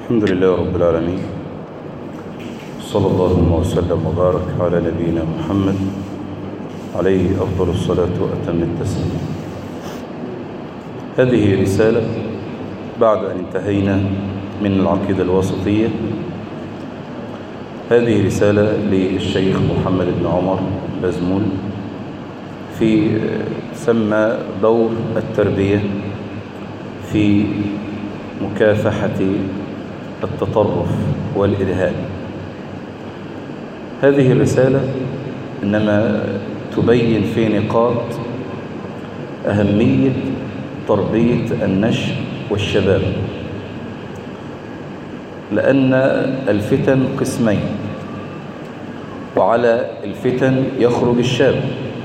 الحمد لله رب العالمين صلى الله وسلم وبارك على نبينا محمد عليه أفضل الصلاة وأتم التسليم هذه رسالة بعد أن انتهينا من العقيدة الوسطية هذه رسالة للشيخ محمد بن عمر بازمول في سمى دور التربية في مكافحة التطرف والإرهاب هذه الرسالة إنما تبين في نقاط أهمية تربية النشء والشباب لأن الفتن قسمين وعلى الفتن يخرج الشاب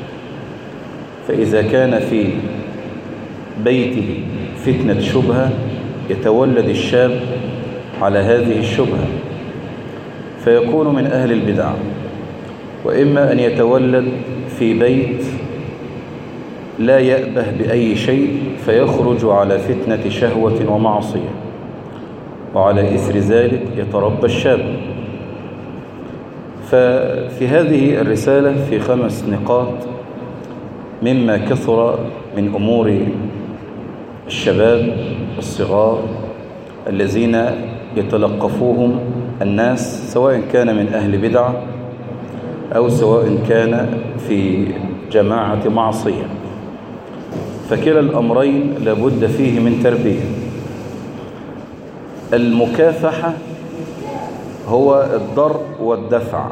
فإذا كان في بيته فتنة شبهة يتولد الشاب على هذه الشبهة فيكون من أهل البدع وإما أن يتولد في بيت لا يأبه بأي شيء فيخرج على فتنة شهوة ومعصية وعلى إثر ذلك يتربى الشاب ففي هذه الرسالة في خمس نقاط مما كثر من أمور الشباب الصغار الذين يتلقفوهم الناس سواء كان من أهل بدع أو سواء كان في جماعة معصية فكلا الأمرين لابد فيه من تربية المكافحة هو الضرب والدفع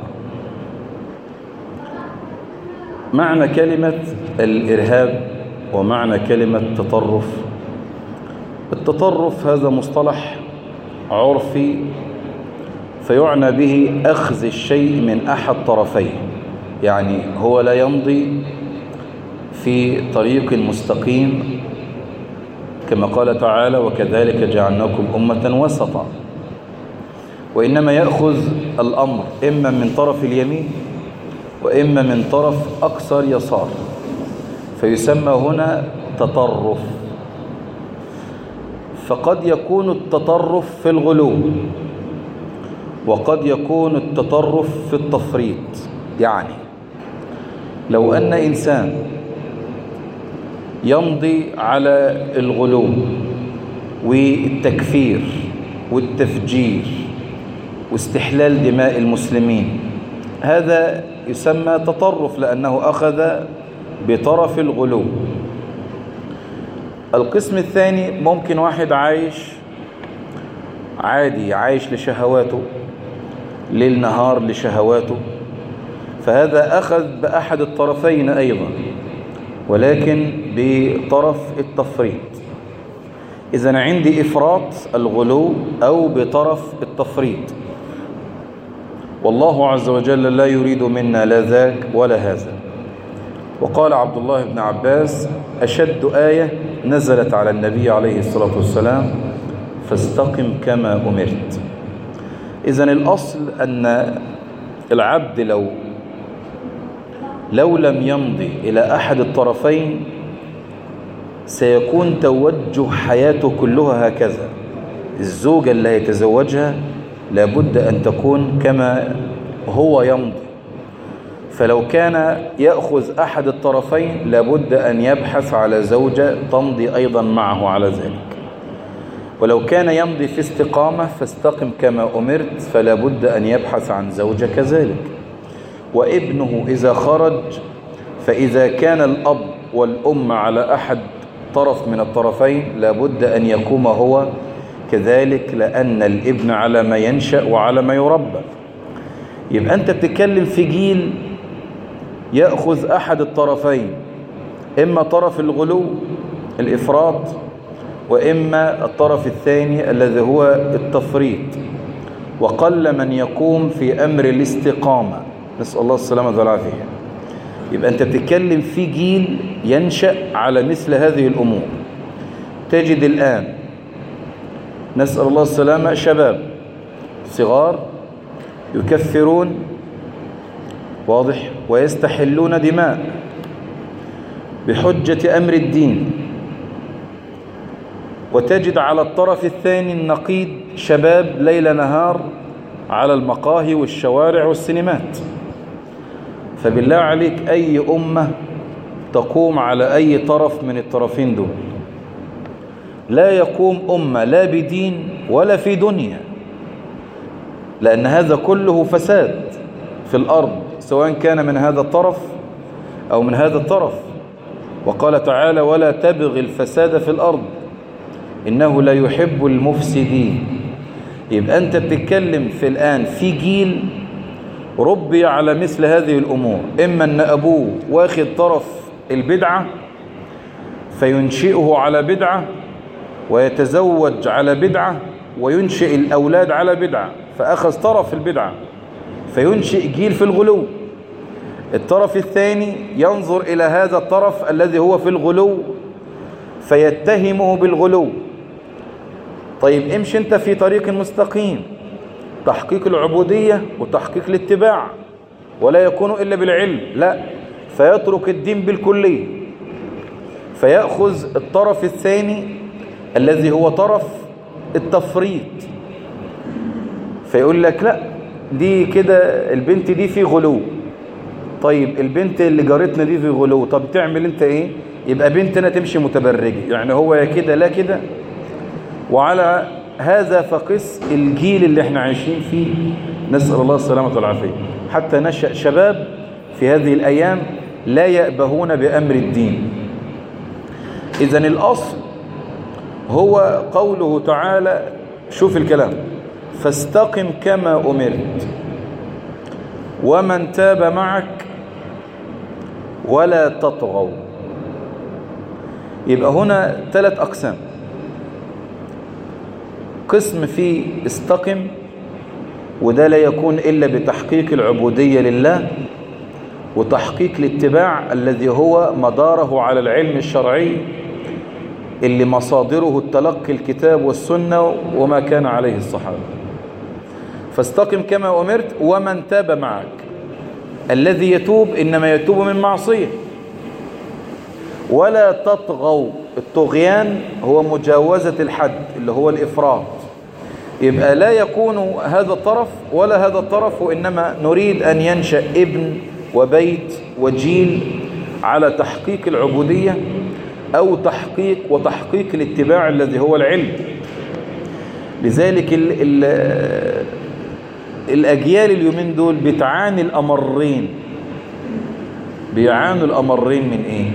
معنى كلمة الإرهاب ومعنى كلمة تطرف التطرف هذا مصطلح عرفي فيعنى به أخذ الشيء من أحد طرفيه يعني هو لا يمضي في طريق مستقيم كما قال تعالى وكذلك جعلناكم أمة وسطا وإنما يأخذ الأمر إما من طرف اليمين وإما من طرف أكثر يسار فيسمى هنا تطرف فقد يكون التطرف في الغلو وقد يكون التطرف في التفريط يعني لو أن إنسان يمضي على الغلو والتكفير والتفجير واستحلال دماء المسلمين هذا يسمى تطرف لأنه أخذ بطرف الغلو القسم الثاني ممكن واحد عايش عادي عايش لشهواته ليل نهار لشهواته فهذا أخذ بأحد الطرفين أيضا ولكن بطرف التفريط إذا عندي إفراط الغلو أو بطرف التفريط والله عز وجل لا يريد منا لا ذاك ولا هذا وقال عبد الله بن عباس أشد آية نزلت على النبي عليه الصلاة والسلام فاستقم كما أمرت إذا الأصل أن العبد لو لو لم يمضي إلى أحد الطرفين سيكون توجه حياته كلها هكذا الزوجة اللي يتزوجها لابد أن تكون كما هو يمضي فلو كان يأخذ أحد الطرفين لابد أن يبحث على زوجة تمضي أيضا معه على ذلك ولو كان يمضي في استقامة فاستقم كما أمرت فلا بد أن يبحث عن زوجة كذلك وابنه إذا خرج فإذا كان الأب والأم على أحد طرف من الطرفين لابد أن يقوم هو كذلك لأن الابن على ما ينشأ وعلى ما يربى يبقى أنت بتتكلم في جيل يأخذ أحد الطرفين إما طرف الغلو الإفراط وإما الطرف الثاني الذي هو التفريط وقل من يقوم في أمر الاستقامة نسأل الله السلامة والعافية يبقى أنت بتتكلم في جيل ينشأ على مثل هذه الأمور تجد الآن نسأل الله السلامة شباب صغار يكفرون واضح ويستحلون دماء بحجة أمر الدين وتجد على الطرف الثاني النقيض شباب ليل نهار على المقاهي والشوارع والسينمات فبالله عليك أي أمة تقوم على أي طرف من الطرفين دول لا يقوم أمة لا بدين ولا في دنيا لأن هذا كله فساد في الأرض سواء كان من هذا الطرف أو من هذا الطرف وقال تعالى ولا تبغ الفساد في الأرض إنه لا يحب المفسدين يبقى أنت بتتكلم في الآن في جيل ربي على مثل هذه الأمور إما أن أبوه واخد طرف البدعة فينشئه على بدعة ويتزوج على بدعة وينشئ الأولاد على بدعة فأخذ طرف البدعة فينشئ جيل في الغلو الطرف الثاني ينظر إلى هذا الطرف الذي هو في الغلو فيتهمه بالغلو طيب امشي انت في طريق مستقيم تحقيق العبودية وتحقيق الاتباع ولا يكون إلا بالعلم لا فيترك الدين بالكلية فيأخذ الطرف الثاني الذي هو طرف التفريط فيقول لك لا دي كده البنت دي في غلو طيب البنت اللي جارتنا دي في غلو طب تعمل انت ايه يبقى بنتنا تمشي متبرجة يعني هو يا كده لا كده وعلى هذا فقس الجيل اللي احنا عايشين فيه نسأل الله السلامة والعافية حتى نشأ شباب في هذه الأيام لا يأبهون بأمر الدين إذا الأصل هو قوله تعالى شوف الكلام فاستقم كما أمرت ومن تاب معك ولا تطغوا يبقى هنا ثلاث أقسام قسم فيه استقم وده لا يكون إلا بتحقيق العبودية لله وتحقيق الاتباع الذي هو مداره على العلم الشرعي اللي مصادره التلقي الكتاب والسنة وما كان عليه الصحابة فاستقم كما أمرت ومن تاب معك الذي يتوب إنما يتوب من معصية ولا تطغوا الطغيان هو مجاوزة الحد اللي هو الإفراط يبقى لا يكون هذا الطرف ولا هذا الطرف وإنما نريد أن ينشأ ابن وبيت وجيل على تحقيق العبودية أو تحقيق وتحقيق الاتباع الذي هو العلم لذلك ال ال الأجيال اليومين دول بتعاني الأمرين بيعانوا الأمرين من إيه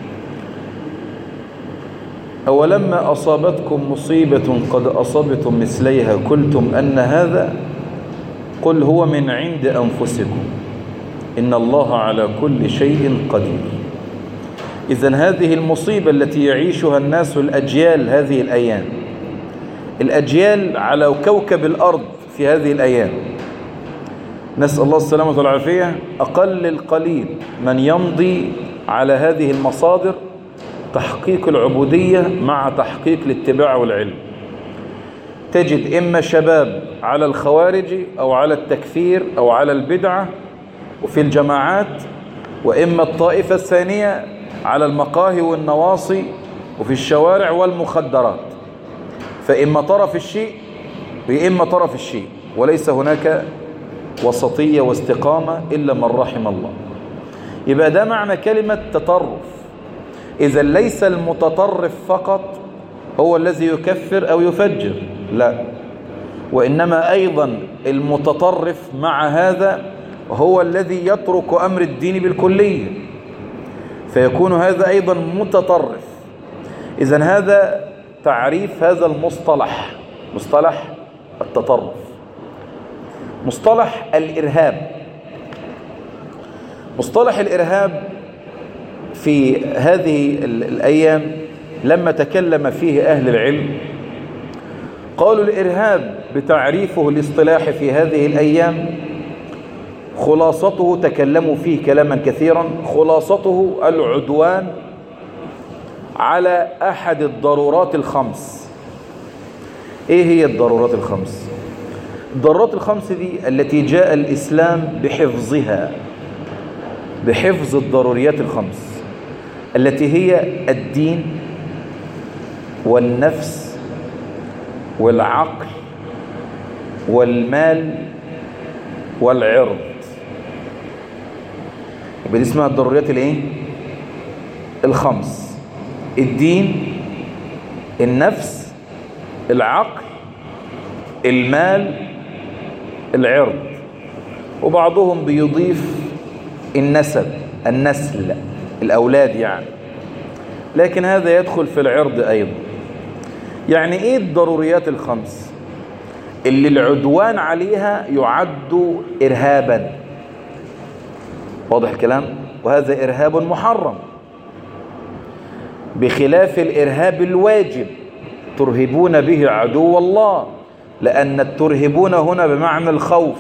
أولما أصابتكم مصيبة قد أصبتم مثليها قلتم أن هذا قل هو من عند أنفسكم إن الله على كل شيء قدير إذا هذه المصيبة التي يعيشها الناس الأجيال هذه الأيام الأجيال على كوكب الأرض في هذه الأيام نسأل الله السلامة والعافية أقل القليل من يمضي على هذه المصادر تحقيق العبودية مع تحقيق الاتباع والعلم تجد إما شباب على الخوارج أو على التكفير أو على البدعة وفي الجماعات وإما الطائفة الثانية على المقاهي والنواصي وفي الشوارع والمخدرات فإما طرف الشيء وإما طرف الشيء وليس هناك وسطية واستقامة إلا من رحم الله يبقى ده معنى كلمة تطرف إذا ليس المتطرف فقط هو الذي يكفر أو يفجر لا وإنما أيضا المتطرف مع هذا هو الذي يترك أمر الدين بالكلية فيكون هذا أيضا متطرف إذا هذا تعريف هذا المصطلح مصطلح التطرف مصطلح الإرهاب مصطلح الإرهاب في هذه الأيام لما تكلم فيه أهل العلم قالوا الإرهاب بتعريفه الاصطلاحي في هذه الأيام خلاصته تكلموا فيه كلاما كثيرا خلاصته العدوان على أحد الضرورات الخمس إيه هي الضرورات الخمس الضرورات الخمس دي التي جاء الإسلام بحفظها بحفظ الضروريات الخمس التي هي الدين والنفس والعقل والمال والعرض يبقى دي اسمها الضروريات الايه الخمس الدين النفس العقل المال العرض وبعضهم بيضيف النسب النسل الأولاد يعني لكن هذا يدخل في العرض أيضا يعني إيه الضروريات الخمس اللي العدوان عليها يعد إرهابا واضح الكلام وهذا إرهاب محرم بخلاف الإرهاب الواجب ترهبون به عدو الله لأن الترهبون هنا بمعنى الخوف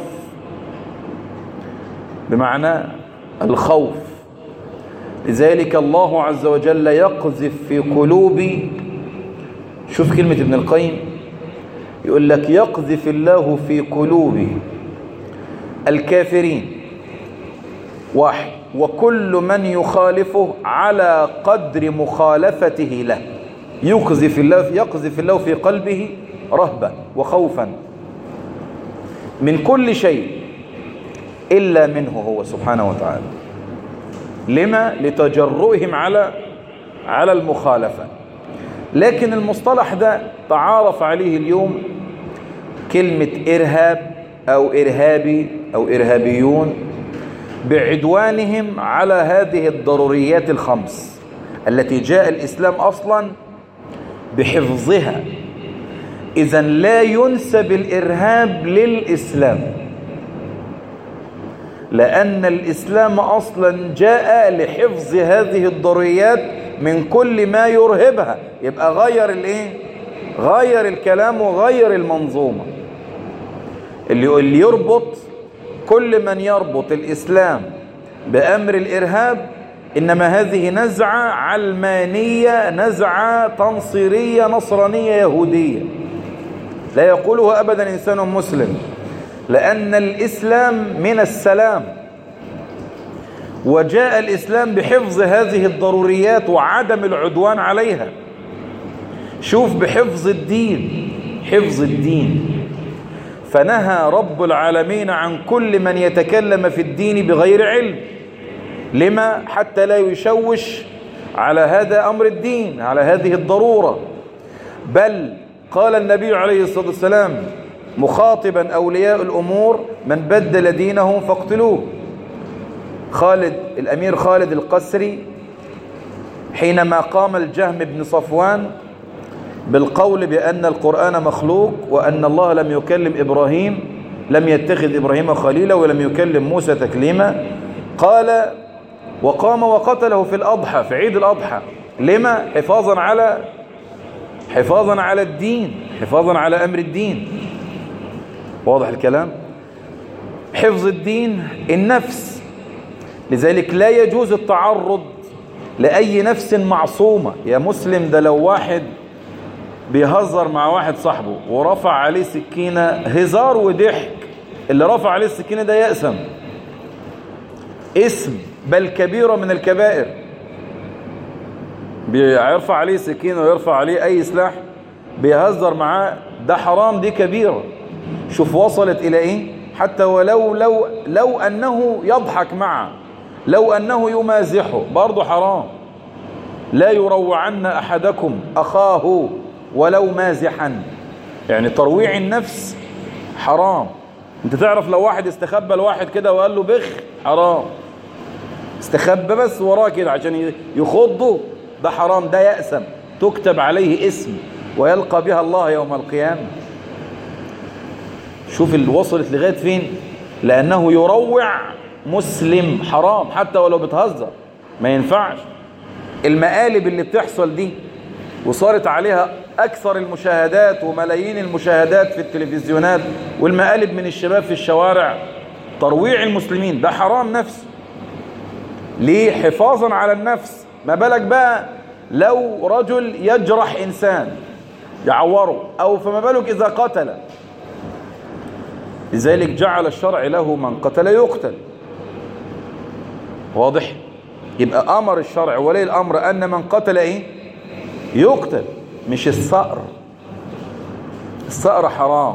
بمعنى الخوف لذلك الله عز وجل يقذف في قلوب شوف كلمة ابن القيم يقول لك يقذف الله في قلوب الكافرين واحد وكل من يخالفه على قدر مخالفته له يقذف الله يقذف الله في قلبه رهبة وخوفا من كل شيء إلا منه هو سبحانه وتعالى لما لتجرؤهم على على المخالفة لكن المصطلح ده تعارف عليه اليوم كلمة إرهاب أو إرهابي أو إرهابيون بعدوانهم على هذه الضروريات الخمس التي جاء الإسلام أصلا بحفظها إذا لا ينسب الإرهاب للإسلام لأن الإسلام أصلا جاء لحفظ هذه الضروريات من كل ما يرهبها يبقى غير الايه غير الكلام وغير المنظومة اللي اللي يربط كل من يربط الإسلام بأمر الإرهاب إنما هذه نزعة علمانية نزعة تنصيرية نصرانية يهودية لا يقوله أبدا إنسان مسلم لأن الإسلام من السلام وجاء الإسلام بحفظ هذه الضروريات وعدم العدوان عليها شوف بحفظ الدين حفظ الدين فنهى رب العالمين عن كل من يتكلم في الدين بغير علم لما حتى لا يشوش على هذا أمر الدين على هذه الضرورة بل قال النبي عليه الصلاة والسلام مخاطبا أولياء الأمور من بدل دينه فاقتلوه خالد الأمير خالد القسري حينما قام الجهم بن صفوان بالقول بأن القرآن مخلوق وأن الله لم يكلم إبراهيم لم يتخذ إبراهيم خليلا ولم يكلم موسى تكليما قال وقام وقتله في الأضحى في عيد الأضحى لما حفاظا على حفاظا على الدين حفاظا على أمر الدين واضح الكلام حفظ الدين النفس لذلك لا يجوز التعرض لأي نفس معصومة يا مسلم ده لو واحد بيهزر مع واحد صاحبه ورفع عليه سكينة هزار وضحك اللي رفع عليه السكينة ده يأسم اسم بل كبيرة من الكبائر بيرفع عليه سكينة ويرفع عليه أي سلاح بيهزر معاه ده حرام دي كبيرة شوف وصلت إلى إيه حتى ولو لو لو أنه يضحك معه لو أنه يمازحه برضه حرام لا يروعن أحدكم أخاه ولو مازحا يعني ترويع النفس حرام انت تعرف لو واحد استخبى لواحد كده وقال له بخ حرام استخبى بس وراه كده عشان يخضه ده حرام ده يأسم تكتب عليه اسم ويلقى بها الله يوم القيامة شوف اللي وصلت لغاية فين لأنه يروع مسلم حرام حتى ولو بتهزر ما ينفعش المقالب اللي بتحصل دي وصارت عليها أكثر المشاهدات وملايين المشاهدات في التلفزيونات والمقالب من الشباب في الشوارع ترويع المسلمين ده حرام نفسه ليه حفاظا على النفس ما بالك بقى لو رجل يجرح إنسان يعوره أو فما بالك إذا قتل لذلك جعل الشرع له من قتل يقتل واضح يبقى أمر الشرع ولي الأمر أن من قتل إيه يقتل مش الصقر الصقر حرام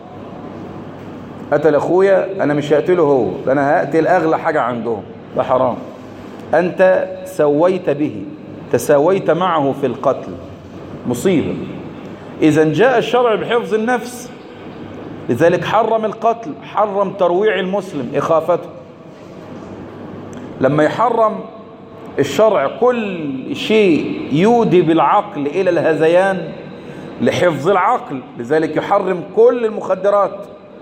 قتل اخويا انا مش هقتله هو ده انا هقتل اغلى حاجة عندهم ده حرام انت سويت به تساويت معه في القتل مصيبة اذا جاء الشرع بحفظ النفس لذلك حرم القتل حرم ترويع المسلم اخافته لما يحرم الشرع كل شيء يودي بالعقل إلى الهذيان لحفظ العقل لذلك يحرم كل المخدرات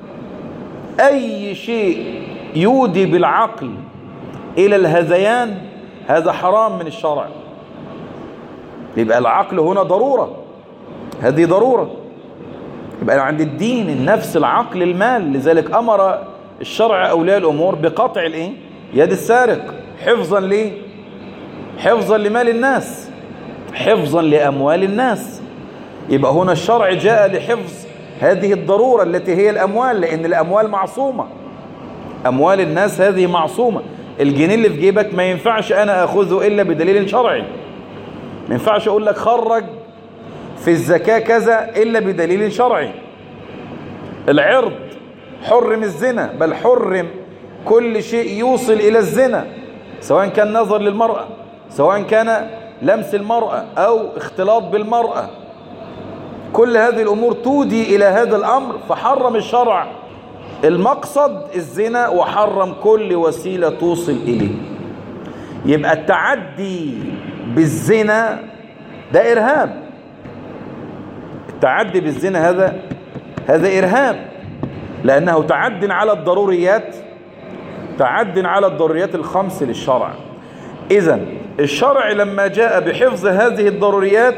أي شيء يودي بالعقل إلى الهذيان هذا حرام من الشرع يبقى العقل هنا ضرورة هذه ضرورة يبقى عند الدين النفس العقل المال لذلك أمر الشرع أولياء الأمور بقطع الإيه؟ يد السارق حفظا ليه حفظا لمال الناس حفظا لأموال الناس يبقى هنا الشرع جاء لحفظ هذه الضرورة التي هي الأموال لأن الأموال معصومة أموال الناس هذه معصومة الجنيه اللي في جيبك ما ينفعش أنا أخذه إلا بدليل شرعي ما ينفعش أقول لك خرج في الزكاة كذا إلا بدليل شرعي العرض حرم الزنا بل حرم كل شيء يوصل إلى الزنا سواء كان نظر للمرأة سواء كان لمس المرأة أو اختلاط بالمرأة كل هذه الأمور تودي إلى هذا الأمر فحرم الشرع المقصد الزنا وحرم كل وسيلة توصل إليه يبقى التعدي بالزنا ده إرهاب التعدي بالزنا هذا هذا إرهاب لأنه تعد على الضروريات تعد على الضروريات الخمس للشرع إذا الشرع لما جاء بحفظ هذه الضروريات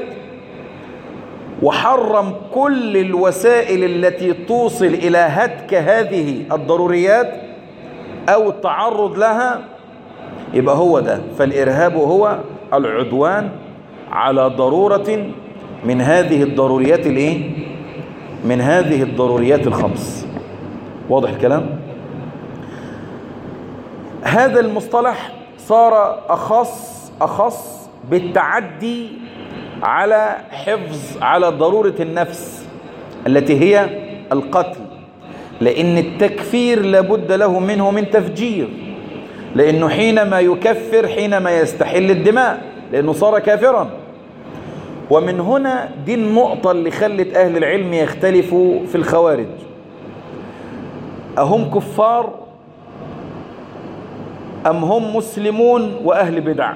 وحرم كل الوسائل التي توصل إلى هتك هذه الضروريات أو التعرض لها يبقى هو ده فالإرهاب هو العدوان على ضرورة من هذه الضروريات الايه من هذه الضروريات الخمس واضح الكلام هذا المصطلح صار أخص أخص بالتعدي على حفظ على ضرورة النفس التي هي القتل لأن التكفير لابد له منه من تفجير لأنه حينما يكفر حينما يستحل الدماء لأنه صار كافرا ومن هنا دي النقطة اللي خلت أهل العلم يختلفوا في الخوارج أهم كفار أم هم مسلمون وأهل بدع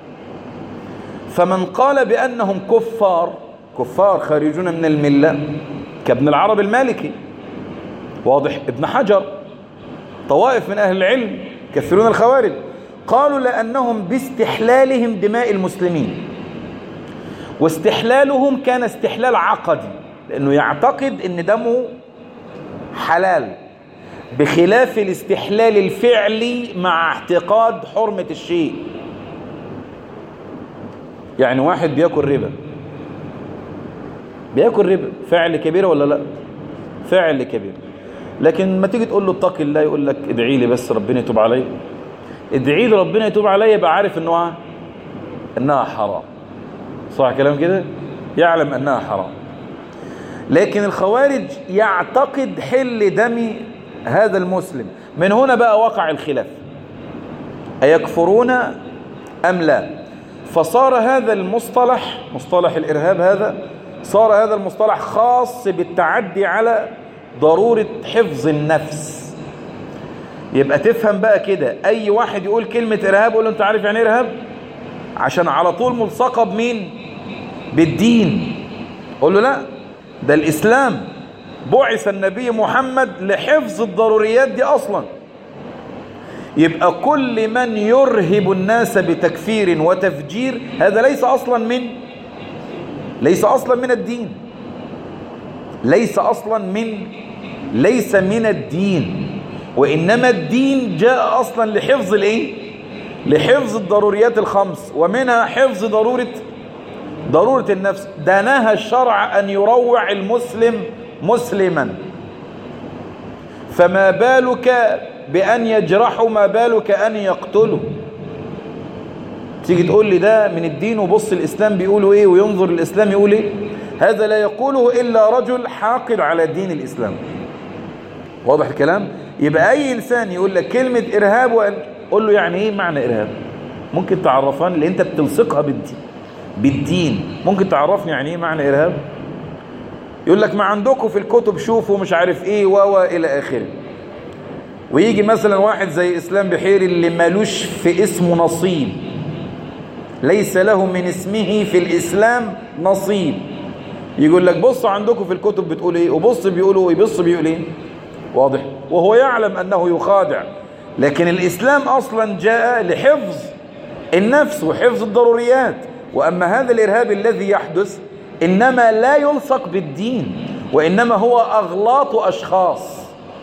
فمن قال بأنهم كفار كفار خارجون من الملة كابن العرب المالكي واضح ابن حجر طوائف من أهل العلم كثيرون الخوارج قالوا لأنهم باستحلالهم دماء المسلمين واستحلالهم كان استحلال عقدي لأنه يعتقد أن دمه حلال بخلاف الاستحلال الفعلي مع اعتقاد حرمة الشيء يعني واحد بياكل ربا بياكل ربا فعل كبير ولا لا فعل كبير لكن ما تيجي تقول له اتق الله يقول لك ادعي لي بس ربنا يتوب علي ادعي لي ربنا يتوب علي يبقى عارف انه انها حرام صح كلام كده يعلم انها حرام لكن الخوارج يعتقد حل دم هذا المسلم من هنا بقى وقع الخلاف أيكفرون أم لا فصار هذا المصطلح مصطلح الإرهاب هذا صار هذا المصطلح خاص بالتعدي على ضرورة حفظ النفس يبقى تفهم بقى كده أي واحد يقول كلمة إرهاب يقول له أنت عارف يعني إرهاب عشان على طول ملصقة بمين بالدين قول له لا ده الإسلام بعث النبي محمد لحفظ الضروريات دي أصلا يبقى كل من يرهب الناس بتكفير وتفجير هذا ليس أصلا من ليس أصلا من الدين ليس أصلا من ليس من الدين وإنما الدين جاء أصلا لحفظ الإيه لحفظ الضروريات الخمس ومنها حفظ ضرورة ضرورة النفس ده نهى الشرع أن يروع المسلم مسلما فما بالك بأن يجرحه ما بالك أن يقتله تيجي تقول لي ده من الدين وبص الإسلام بيقولوا إيه وينظر الإسلام يقول إيه هذا لا يقوله إلا رجل حاقد على دين الإسلام واضح الكلام يبقى أي إنسان يقول لك كلمة إرهاب قول له يعني إيه معنى إرهاب ممكن تعرفان اللي أنت بتلصقها بالدين بالدين ممكن تعرفني يعني إيه معنى إرهاب يقول لك ما عندكم في الكتب شوفوا مش عارف إيه و إلى آخره ويجي مثلا واحد زي إسلام بحيري اللي مالوش في اسمه نصيب ليس له من اسمه في الإسلام نصيب يقول لك بص عندكم في الكتب بتقول ايه وبص بيقولوا ايه بص بيقول ايه واضح وهو يعلم انه يخادع لكن الاسلام اصلا جاء لحفظ النفس وحفظ الضروريات واما هذا الارهاب الذي يحدث انما لا يلصق بالدين وانما هو اغلاط اشخاص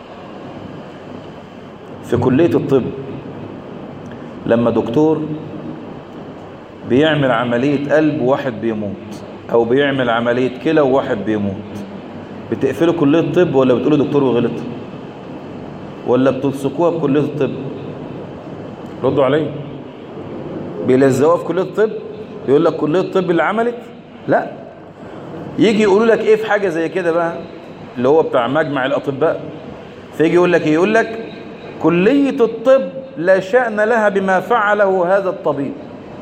في كلية الطب لما دكتور بيعمل عملية قلب وواحد بيموت او بيعمل عملية كلى وواحد بيموت بتقفلوا كلية الطب ولا بتقولوا دكتور وغلط ولا بتلصقوها بكلية الطب ردوا علي بيلزقوها في كلية الطب يقول لك كلية الطب اللي عملت لا يجي يقولوا لك ايه في حاجة زي كده بقى اللي هو بتاع مجمع الاطباء فيجي يقول لك يقول لك كلية الطب لا شأن لها بما فعله هذا الطبيب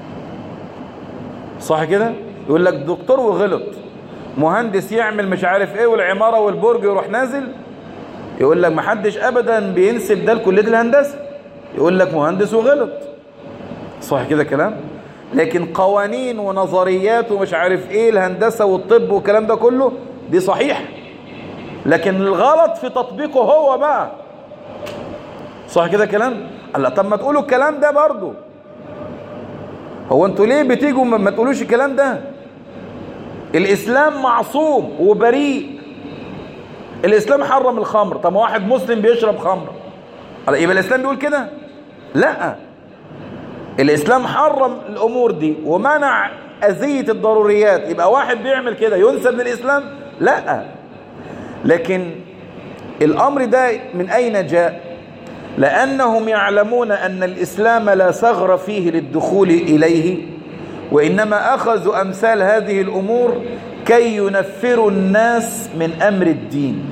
صح كده يقول لك دكتور وغلط مهندس يعمل مش عارف ايه والعمارة والبرج يروح نازل يقول لك محدش ابدا بينسب ده لكلية الهندسة يقول لك مهندس وغلط صح كده كلام لكن قوانين ونظريات ومش عارف ايه الهندسة والطب والكلام ده كله دي صحيح لكن الغلط في تطبيقه هو بقى صح كده كلام الله طب ما تقولوا الكلام ده برضو هو انتوا ليه بتيجوا ما تقولوش الكلام ده الاسلام معصوم وبريء الاسلام حرم الخمر طب واحد مسلم بيشرب خمر يبقى الاسلام بيقول كده لا الاسلام حرم الامور دي ومنع اذية الضروريات يبقى واحد بيعمل كده ينسب للاسلام لا لكن الامر ده من اين جاء لأنهم يعلمون أن الإسلام لا ثغر فيه للدخول إليه وإنما أخذوا أمثال هذه الأمور كي ينفروا الناس من أمر الدين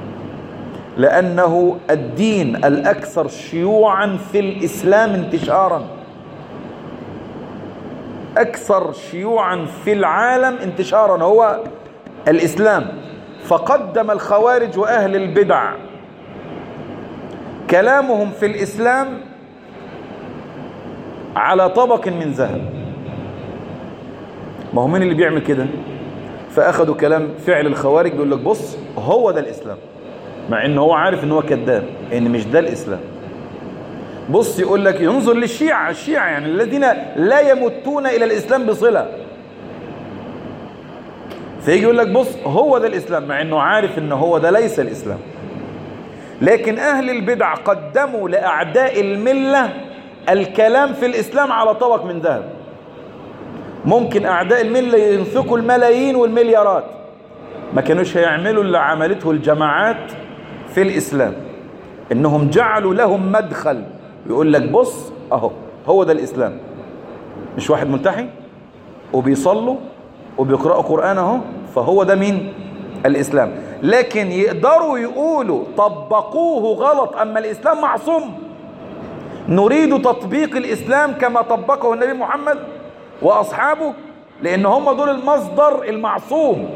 لأنه الدين الأكثر شيوعا في الإسلام انتشارا أكثر شيوعا في العالم انتشارا هو الإسلام فقدم الخوارج وأهل البدع كلامهم في الإسلام على طبق من ذهب ما هو مين اللي بيعمل كده فأخذوا كلام فعل الخوارج بيقول لك بص هو ده الإسلام مع إن هو عارف إن هو كذاب إن مش ده الإسلام بص يقول لك ينظر للشيعة الشيعة يعني الذين لا يمتون إلى الإسلام بصلة فيجي يقول لك بص هو ده الإسلام مع إنه عارف إن هو ده ليس الإسلام لكن أهل البدع قدموا لأعداء الملة الكلام في الإسلام على طبق من ذهب ممكن أعداء الملة ينفقوا الملايين والمليارات ما كانوش هيعملوا اللي عملته الجماعات في الإسلام إنهم جعلوا لهم مدخل يقول لك بص أهو هو ده الإسلام مش واحد ملتحي وبيصلوا وبيقرأوا قرآن أهو فهو ده مين الإسلام لكن يقدروا يقولوا طبقوه غلط أما الإسلام معصوم نريد تطبيق الإسلام كما طبقه النبي محمد وأصحابه لأن هم دول المصدر المعصوم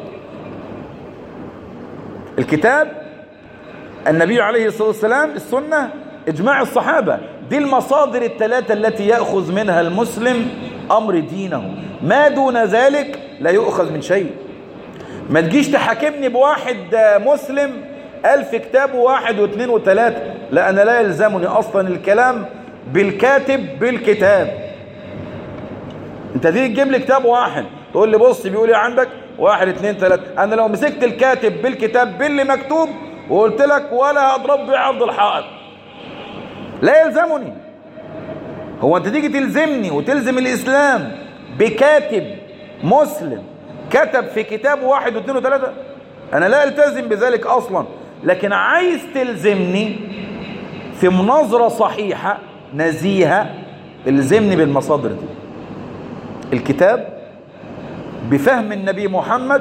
الكتاب النبي عليه الصلاة والسلام السنة إجماع الصحابة دي المصادر الثلاثة التي يأخذ منها المسلم أمر دينه ما دون ذلك لا يؤخذ من شيء ما تجيش تحاكمني بواحد مسلم ألف كتاب وواحد واثنين وثلاثة لا أنا لا يلزمني أصلا الكلام بالكاتب بالكتاب انت تيجي تجيب لي كتاب واحد تقول لي بص بيقول ايه عندك واحد اثنين ثلاثة انا لو مسكت الكاتب بالكتاب باللي مكتوب وقلت لك ولا هضرب بيه عرض الحائط لا يلزمني هو انت تيجي تلزمني وتلزم الاسلام بكاتب مسلم كتب في كتاب واحد واثنين وثلاثة انا لا التزم بذلك اصلا لكن عايز تلزمني في مناظرة صحيحة نزيهة الزمني بالمصادر دي الكتاب بفهم النبي محمد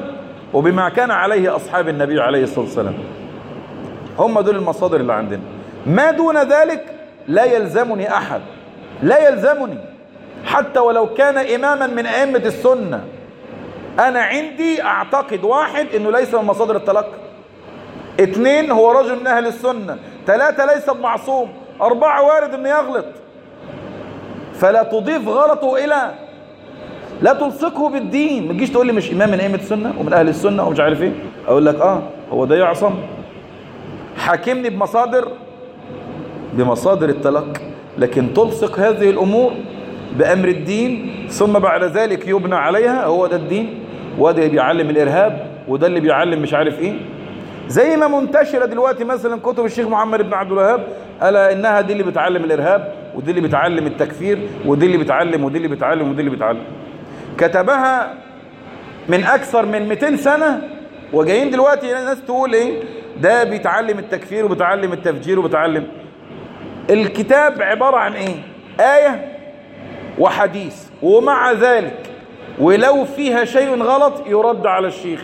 وبما كان عليه أصحاب النبي عليه الصلاة والسلام هم دول المصادر اللي عندنا ما دون ذلك لا يلزمني أحد لا يلزمني حتى ولو كان إماما من أئمة السنة أنا عندي أعتقد واحد أنه ليس من مصادر التلقي اثنين هو رجل من أهل السنة ثلاثة ليس بمعصوم أربعة وارد أنه يغلط فلا تضيف غلطه إلى لا تلصقه بالدين ما تجيش تقول لي مش إمام من أئمة السنة ومن أهل السنة ومش عارف إيه أقول لك آه هو ده يعصم حاكمني بمصادر بمصادر التلقي لكن تلصق هذه الأمور بأمر الدين ثم بعد ذلك يبنى عليها هو ده الدين وده اللي بيعلم الإرهاب وده اللي بيعلم مش عارف إيه زي ما منتشرة دلوقتي مثلا كتب الشيخ محمد بن عبد الوهاب ألا إنها دي اللي بتعلم الإرهاب ودي اللي بتعلم التكفير ودي اللي بتعلم ودي اللي بتعلم ودي اللي بتعلم كتبها من أكثر من 200 سنة وجايين دلوقتي ناس تقول إيه ده بيتعلم التكفير وبيتعلم التفجير وبيتعلم الكتاب عبارة عن إيه آية وحديث ومع ذلك ولو فيها شيء غلط يرد على الشيخ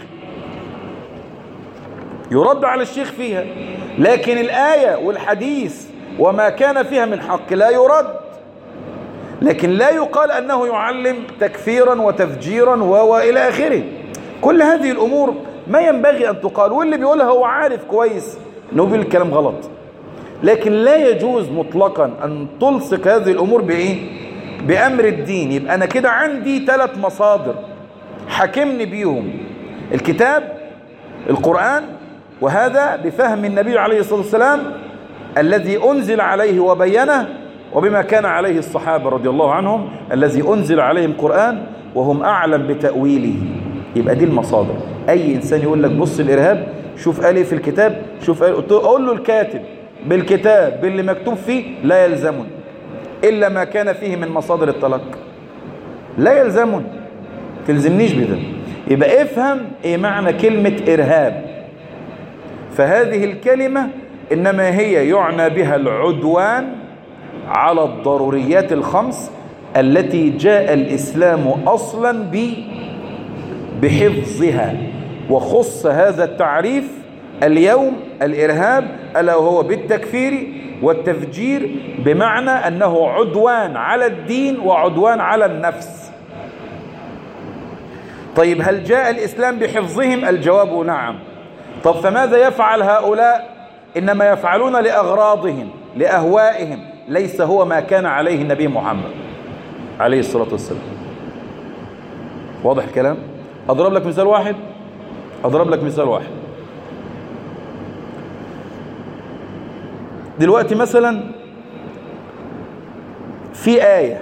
يرد على الشيخ فيها لكن الآية والحديث وما كان فيها من حق لا يرد لكن لا يقال أنه يعلم تكفيرا وتفجيرا وإلى آخره كل هذه الأمور ما ينبغي أن تقال واللي بيقولها هو عارف كويس أنه بيقول الكلام غلط لكن لا يجوز مطلقا أن تلصق هذه الأمور بإيه بأمر الدين يبقى أنا كده عندي ثلاث مصادر حكمني بيهم الكتاب القرآن وهذا بفهم النبي عليه الصلاة والسلام الذي أنزل عليه وبينه وبما كان عليه الصحابة رضي الله عنهم الذي أنزل عليهم قرآن وهم أعلم بتأويله يبقى دي المصادر أي إنسان يقول لك بص الإرهاب شوف قال في الكتاب شوف قال له الكاتب بالكتاب باللي مكتوب فيه لا يلزمني إلا ما كان فيه من مصادر التلقي لا يلزمني تلزمنيش بده يبقى افهم ايه معنى كلمة إرهاب فهذه الكلمة إنما هي يعنى بها العدوان على الضروريات الخمس التي جاء الإسلام أصلا ب بحفظها وخص هذا التعريف اليوم الإرهاب ألا وهو بالتكفير والتفجير بمعنى أنه عدوان على الدين وعدوان على النفس طيب هل جاء الإسلام بحفظهم الجواب نعم طب فماذا يفعل هؤلاء إنما يفعلون لأغراضهم لأهوائهم ليس هو ما كان عليه النبي محمد عليه الصلاة والسلام واضح الكلام أضرب لك مثال واحد أضرب لك مثال واحد دلوقتي مثلا في آية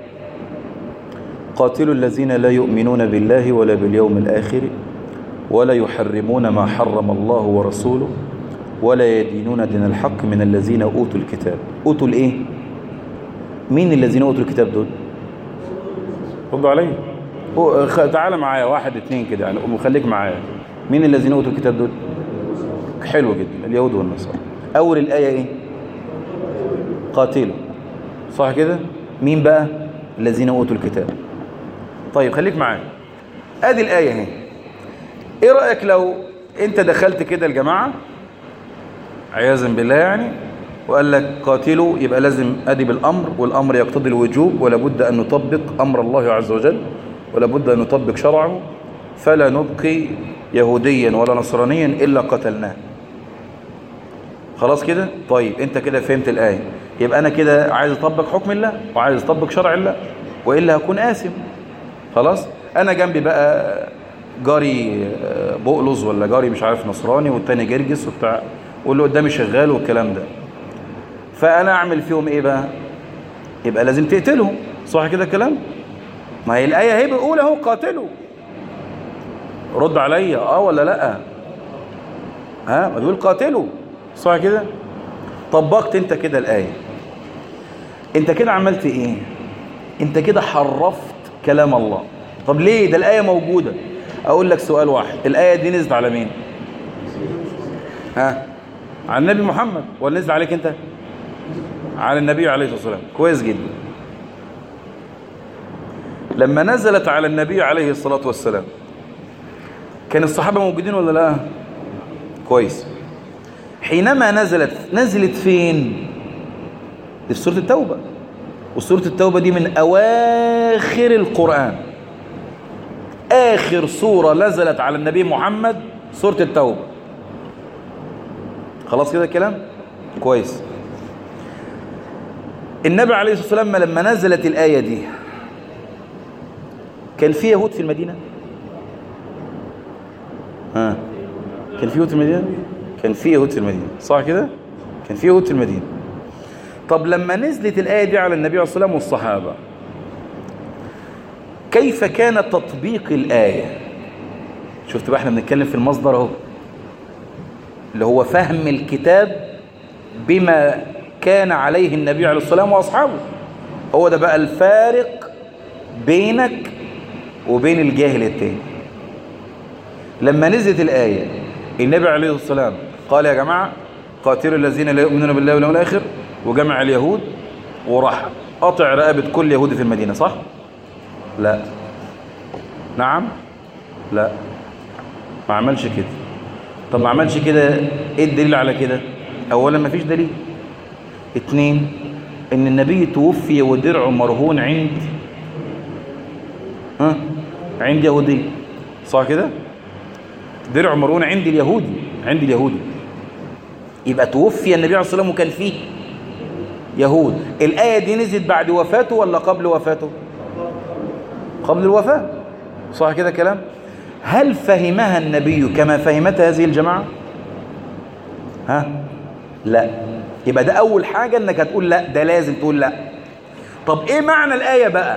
قاتلوا الذين لا يؤمنون بالله ولا باليوم الآخر ولا يحرمون ما حرم الله ورسوله ولا يدينون دين الحق من الذين أوتوا الكتاب أوتوا الإيه؟ مين الذين أوتوا الكتاب دول؟ ردوا علي تعال معايا واحد اتنين كده يعني وخليك معايا مين الذين أوتوا الكتاب دول؟ حلو جدا اليهود والنصارى أول الآية إيه؟ قاتلوا صح كده؟ مين بقى؟ الذين أوتوا الكتاب طيب خليك معايا ادي الآية اهي ايه رأيك لو انت دخلت كده الجماعة عياذا بالله يعني وقال لك قاتلوا يبقى لازم ادي بالامر والامر يقتضي الوجوب ولا بد ان نطبق امر الله عز وجل ولا بد ان نطبق شرعه فلا نبقي يهوديا ولا نصرانيا الا قتلناه خلاص كده طيب انت كده فهمت الايه يبقى انا كده عايز اطبق حكم الله وعايز اطبق شرع الله والا هكون آثم خلاص انا جنبي بقى جاري بقلص ولا جاري مش عارف نصراني والتاني جرجس وبتاع واللي قدامي شغال والكلام ده فانا اعمل فيهم ايه بقى يبقى لازم تقتلهم صح كده الكلام ما هي الايه اهي بتقول اهو قاتلوا رد عليا اه ولا لا ها ما بيقول قاتلوا صح كده طبقت انت كده الايه انت كده عملت ايه انت كده حرفت كلام الله طب ليه ده الايه موجوده اقول لك سؤال واحد الايه دي نزلت على مين ها على النبي محمد ولا نزل عليك انت على النبي عليه الصلاه والسلام كويس جدا لما نزلت على النبي عليه الصلاه والسلام كان الصحابة موجودين ولا لا كويس حينما نزلت نزلت فين في سورة التوبة وسورة التوبة دي من أواخر القرآن آخر سورة نزلت على النبي محمد سورة التوبة خلاص كده الكلام كويس النبي عليه الصلاة والسلام لما نزلت الآية دي كان في يهود في المدينة ها كان في يهود في المدينة كان في يهود في المدينة صح كده كان في يهود في المدينة طب لما نزلت الآية دي على النبي عليه الصلاة والسلام والصحابة كيف كان تطبيق الآية شفت بقى احنا بنتكلم في المصدر اهو اللي هو فهم الكتاب بما كان عليه النبي عليه الصلاة والسلام وأصحابه هو ده بقى الفارق بينك وبين الجاهل التاني لما نزلت الآية النبي عليه الصلاة والسلام قال يا جماعة قاتلوا الذين لا يؤمنون بالله واليوم الآخر وجمع اليهود وراح قطع رقبة كل يهودي في المدينة صح؟ لا نعم لا ما عملش كده طب ما عملش كده ايه الدليل على كده اولا ما فيش دليل اتنين ان النبي توفي ودرعه مرهون عند ها عند يهودي صح كده درع مرهون عند اليهودي عند اليهودي يبقى توفي النبي عليه الصلاه والسلام وكان فيه يهود الآية دي نزلت بعد وفاته ولا قبل وفاته قبل الوفاة صح كده كلام هل فهمها النبي كما فهمتها هذه الجماعة ها لا يبقى ده أول حاجة أنك هتقول لا ده لازم تقول لا طب إيه معنى الآية بقى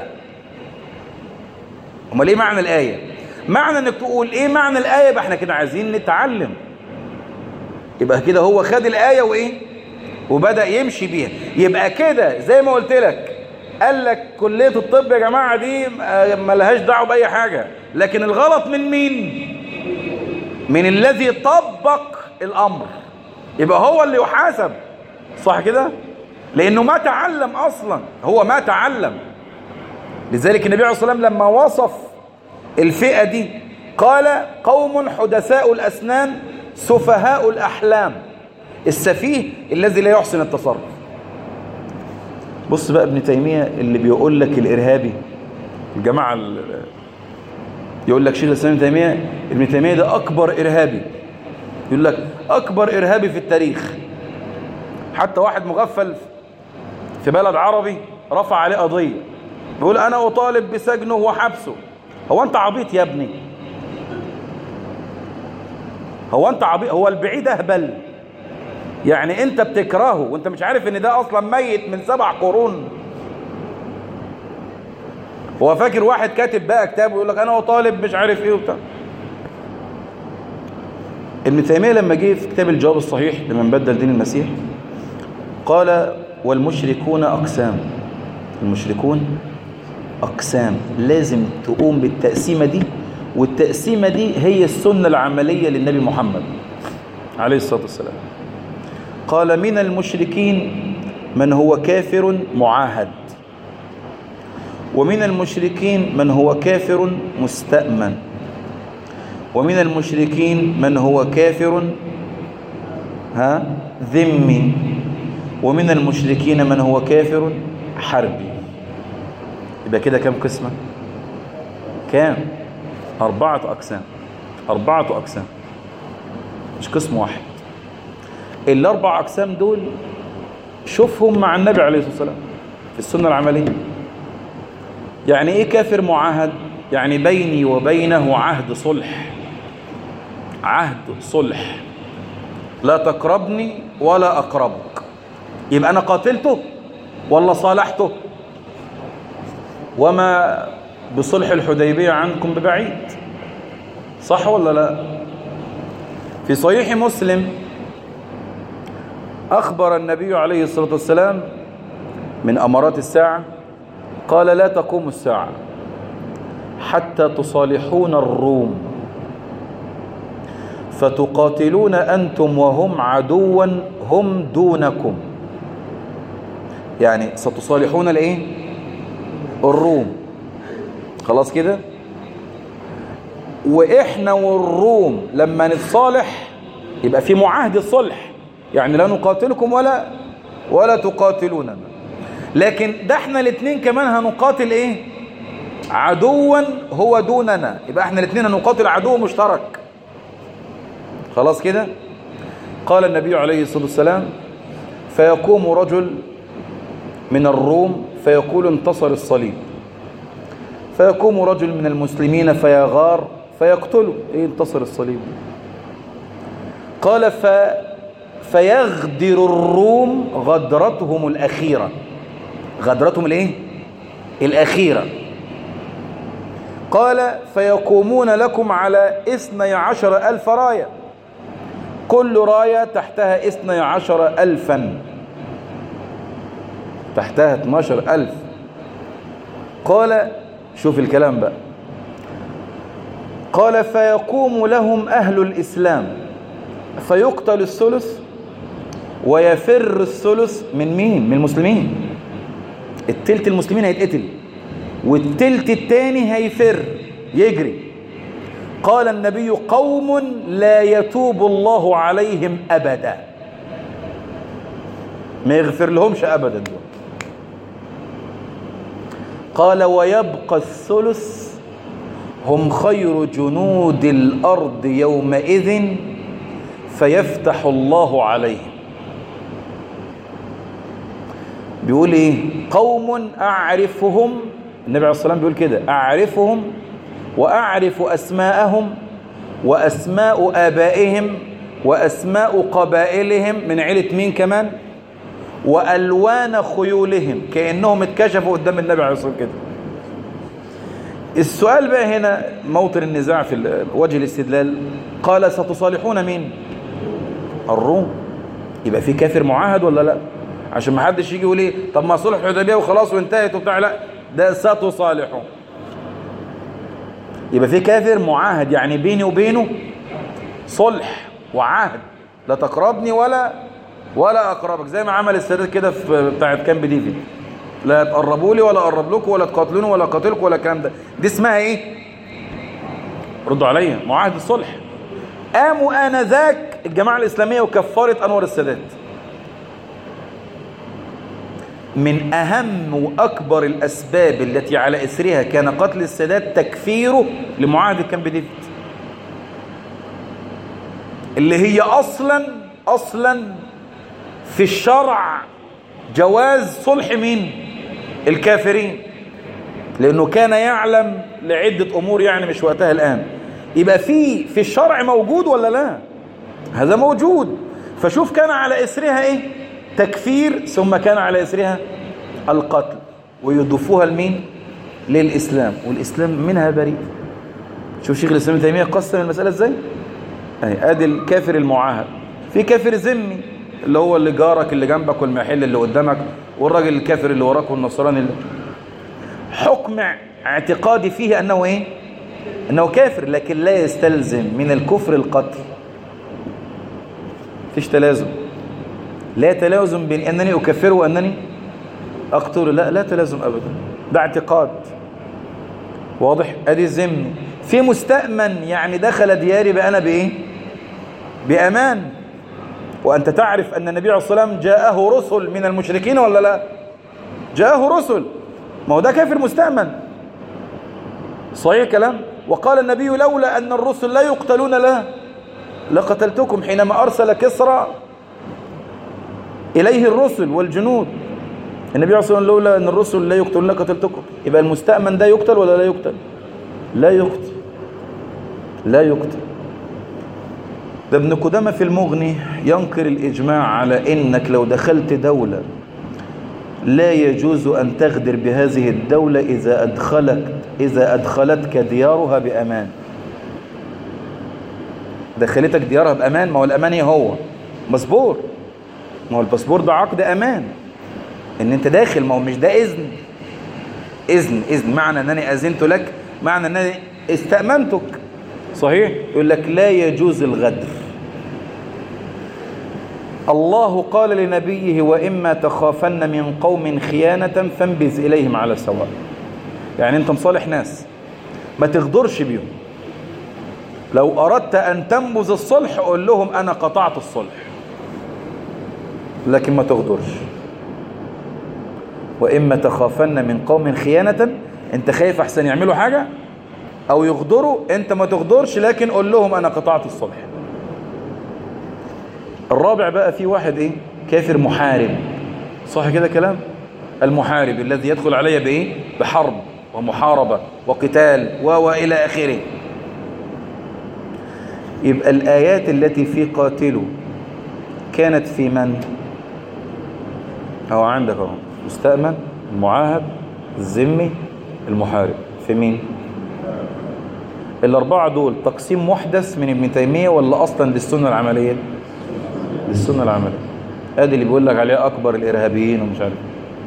امال إيه معنى الآية معنى أنك تقول إيه معنى الآية يبقى احنا كده عايزين نتعلم يبقى كده هو خد الآية وإيه وبدأ يمشي بيها يبقى كده زي ما قلت لك قال لك كلية الطب يا جماعة دي ملهاش دعوة بأي حاجة لكن الغلط من مين من الذي طبق الأمر يبقى هو اللي يحاسب صح كده لأنه ما تعلم أصلا هو ما تعلم لذلك النبي عليه الصلاة والسلام لما وصف الفئة دي قال قوم حدثاء الأسنان سفهاء الأحلام السفيه الذي لا يحسن التصرف بص بقى ابن تيمية اللي بيقول لك الإرهابي الجماعة يقول لك شيخ الإسلام ابن تيمية ابن تيمية ده أكبر إرهابي يقول لك أكبر إرهابي في التاريخ حتى واحد مغفل في بلد عربي رفع عليه قضية بيقول أنا أطالب بسجنه وحبسه هو أنت عبيط يا ابني هو أنت عبيط هو البعيد أهبل يعني انت بتكرهه وانت مش عارف ان ده اصلا ميت من سبع قرون هو فاكر واحد كاتب بقى كتاب ويقول لك انا طالب مش عارف ايه وبتاع ابن تيميه لما جه في كتاب الجواب الصحيح لمن بدل دين المسيح قال والمشركون اقسام المشركون اقسام لازم تقوم بالتقسيمه دي والتقسيمه دي هي السنه العمليه للنبي محمد عليه الصلاه والسلام قال من المشركين من هو كافر معاهد ومن المشركين من هو كافر مستأمن ومن المشركين من هو كافر ها ذمي ومن المشركين من هو كافر حربي يبقى كده كم قسمة كام أربعة أقسام أربعة أقسام مش قسم واحد الأربع أقسام دول شوفهم مع النبي عليه الصلاة والسلام في السنة العملية يعني إيه كافر معاهد يعني بيني وبينه عهد صلح عهد صلح لا تقربني ولا أقربك يبقى أنا قاتلته ولا صالحته وما بصلح الحديبية عنكم ببعيد صح ولا لا في صحيح مسلم أخبر النبي عليه الصلاة والسلام من أمارات الساعة قال لا تقوم الساعة حتى تصالحون الروم فتقاتلون أنتم وهم عدوا هم دونكم يعني ستصالحون الايه الروم خلاص كده وإحنا والروم لما نتصالح يبقى في معاهدة صلح يعني لا نقاتلكم ولا ولا تقاتلوننا لكن ده احنا الاثنين كمان هنقاتل ايه عدوا هو دوننا يبقى احنا الاثنين هنقاتل عدو مشترك خلاص كده قال النبي عليه الصلاة والسلام فيقوم رجل من الروم فيقول انتصر الصليب فيقوم رجل من المسلمين فيغار فيقتله ايه انتصر الصليب قال ف فيغدر الروم غدرتهم الأخيرة غدرتهم الايه الأخيرة قال فيقومون لكم على اثني عشر ألف راية كل راية تحتها اثني عشر ألفا تحتها 12 ألف قال شوف الكلام بقى قال فيقوم لهم أهل الإسلام فيقتل الثلث ويفر الثلث من مين؟ من المسلمين التلت المسلمين هيتقتل والتلت التاني هيفر يجري قال النبي قوم لا يتوب الله عليهم أبدا ما يغفر لهمش أبدا دول قال ويبقى الثلث هم خير جنود الأرض يومئذ فيفتح الله عليهم بيقول ايه قوم أعرفهم النبي عليه الصلاة والسلام بيقول كده أعرفهم وأعرف أسماءهم وأسماء آبائهم وأسماء قبائلهم من عيلة مين كمان وألوان خيولهم كأنهم اتكشفوا قدام النبي عليه الصلاة والسلام كده السؤال بقى هنا موطن النزاع في وجه الاستدلال قال ستصالحون مين الروم يبقى في كافر معاهد ولا لا عشان ما حدش يجي يقول ايه طب ما صلح الحديبيه وخلاص وانتهت وبتاع لا ده ستصالحون يبقى في كافر معاهد يعني بيني وبينه صلح وعهد لا تقربني ولا ولا اقربك زي ما عمل السادات كده في بتاعه كامب ديفيد لا تقربوا لي ولا اقرب لكم ولا تقاتلوني ولا قاتلكم ولا الكلام ده دي اسمها ايه ردوا عليا معاهده الصلح قاموا انذاك الجماعه الاسلاميه وكفرت انور السادات من أهم وأكبر الأسباب التي على إثرها كان قتل السادات تكفيره لمعاهدة كامب ديفيد اللي هي أصلا أصلا في الشرع جواز صلح مين الكافرين لأنه كان يعلم لعدة أمور يعني مش وقتها الآن يبقى في في الشرع موجود ولا لا هذا موجود فشوف كان على إثرها إيه تكفير ثم كان على إثرها القتل ويضيفوها لمين للإسلام والإسلام منها بريء شوف شيخ الإسلام تيمية قسم المسألة إزاي أهي آدي الكافر المعاهد في كافر ذمي اللي هو اللي جارك اللي جنبك والمحل اللي قدامك والراجل الكافر اللي وراك والنصراني اللي حكم اعتقادي فيه أنه إيه أنه كافر لكن لا يستلزم من الكفر القتل فيش تلازم لا تلازم بين أنني أكفره وأنني أقتله لا لا تلازم أبدا ده اعتقاد واضح أدي الزمن في مستأمن يعني دخل دياري بأنا بإيه بأمان وأنت تعرف أن النبي عليه الصلاة والسلام جاءه رسل من المشركين ولا لا جاءه رسل ما هو ده كافر مستأمن صحيح كلام وقال النبي لولا أن الرسل لا يقتلون لا لقتلتكم حينما أرسل كسرى إليه الرسل والجنود النبي عليه الصلاة والسلام لولا أن الرسل لا يقتلون لقتلتكم يبقى المستأمن ده يقتل ولا لا يقتل لا يقتل لا يقتل ده ابن قدامة في المغني ينكر الإجماع على إنك لو دخلت دولة لا يجوز أن تغدر بهذه الدولة إذا أدخلت إذا أدخلتك ديارها بأمان دخلتك ديارها بأمان ما هو الأمان إيه هو باسبور ما هو الباسبور ده عقد أمان إن أنت داخل ما هو مش ده إذن إذن إذن معنى أنني أذنت لك معنى أنني استأمنتك صحيح يقول لك لا يجوز الغدر الله قال لنبيه وإما تخافن من قوم خيانة فانبذ إليهم على سواء يعني أنت مصالح ناس ما تغدرش بيهم لو أردت أن تنبذ الصلح قول لهم أنا قطعت الصلح لكن ما تغدرش وإما تخافن من قوم خيانة انت خايف احسن يعملوا حاجة او يغدروا انت ما تغدرش لكن قول لهم انا قطعت الصلح الرابع بقى في واحد ايه كافر محارب صح كده كلام المحارب الذي يدخل علي بايه بحرب ومحاربة وقتال والى اخره يبقى الآيات التي في قاتله كانت في من أو عندك اهو مستأمن المعاهد الذمي المحارب في مين الأربعة دول تقسيم محدث من ابن تيمية ولا أصلا للسنة العملية للسنة العملية ادي اللي بيقول لك عليه أكبر الإرهابيين ومش عارف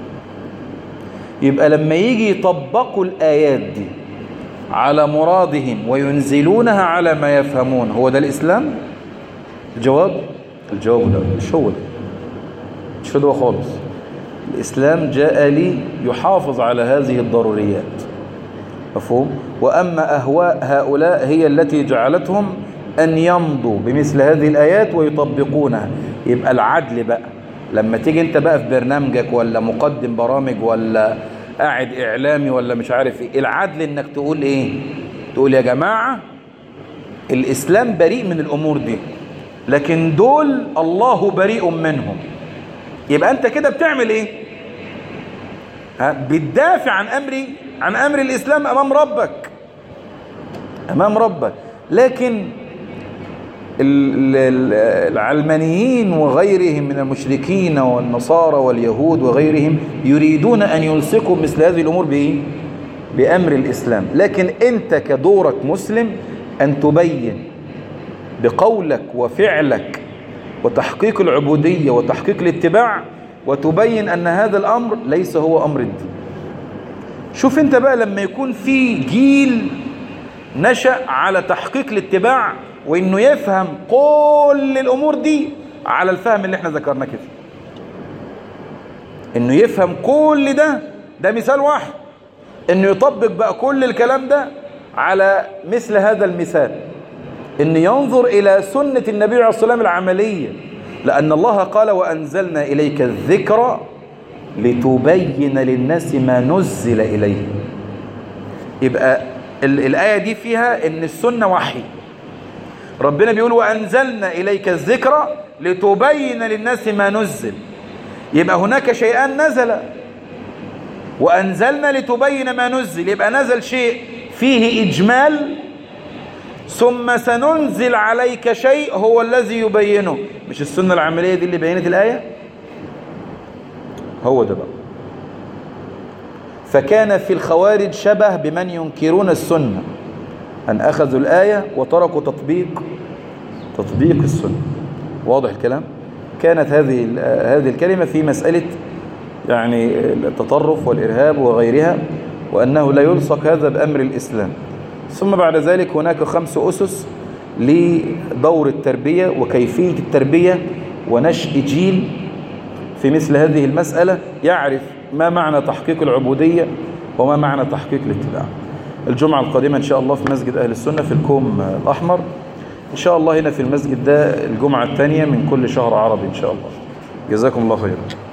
يبقى لما يجي يطبقوا الآيات دي على مرادهم وينزلونها على ما يفهمون هو ده الإسلام الجواب الجواب لا مش هو ده مش هو خالص الإسلام جاء لي يحافظ على هذه الضروريات مفهوم وأما أهواء هؤلاء هي التي جعلتهم أن يمضوا بمثل هذه الآيات ويطبقونها يبقى العدل بقى لما تيجي انت بقى في برنامجك ولا مقدم برامج ولا قاعد إعلامي ولا مش عارف ايه العدل انك تقول ايه تقول يا جماعة الإسلام بريء من الأمور دي لكن دول الله بريء منهم يبقى انت كده بتعمل ايه ها بتدافع عن امري عن امر الاسلام امام ربك امام ربك لكن العلمانيين وغيرهم من المشركين والنصارى واليهود وغيرهم يريدون أن يلصقوا مثل هذه الأمور بإيه؟ بأمر الإسلام لكن أنت كدورك مسلم أن تبين بقولك وفعلك وتحقيق العبودية وتحقيق الاتباع وتبين أن هذا الأمر ليس هو أمر الدين شوف انت بقى لما يكون في جيل نشأ على تحقيق الاتباع وانه يفهم كل الامور دي على الفهم اللي احنا ذكرناه كده انه يفهم كل ده ده مثال واحد انه يطبق بقى كل الكلام ده على مثل هذا المثال ان ينظر الى سنة النبي عليه الصلاة والسلام العملية لان الله قال وانزلنا اليك الذكر لتبين للناس ما نزل إليه يبقى الآية دي فيها ان السنة وحي ربنا بيقول وأنزلنا إليك الذكر لتبين للناس ما نزل يبقى هناك شيئان نزل وأنزلنا لتبين ما نزل يبقى نزل شيء فيه إجمال ثم سننزل عليك شيء هو الذي يبينه مش السنة العملية دي اللي بينت الآية هو ده بقى فكان في الخوارج شبه بمن ينكرون السنة أن أخذوا الآية وتركوا تطبيق تطبيق السنة واضح الكلام كانت هذه هذه الكلمة في مسألة يعني التطرف والإرهاب وغيرها وأنه لا يلصق هذا بأمر الإسلام ثم بعد ذلك هناك خمس أسس لدور التربية وكيفية التربية ونشء جيل في مثل هذه المسألة يعرف ما معنى تحقيق العبودية وما معنى تحقيق الاتباع الجمعة القادمة إن شاء الله في مسجد أهل السنة في الكوم الأحمر إن شاء الله هنا في المسجد ده الجمعة الثانية من كل شهر عربي إن شاء الله جزاكم الله خيرا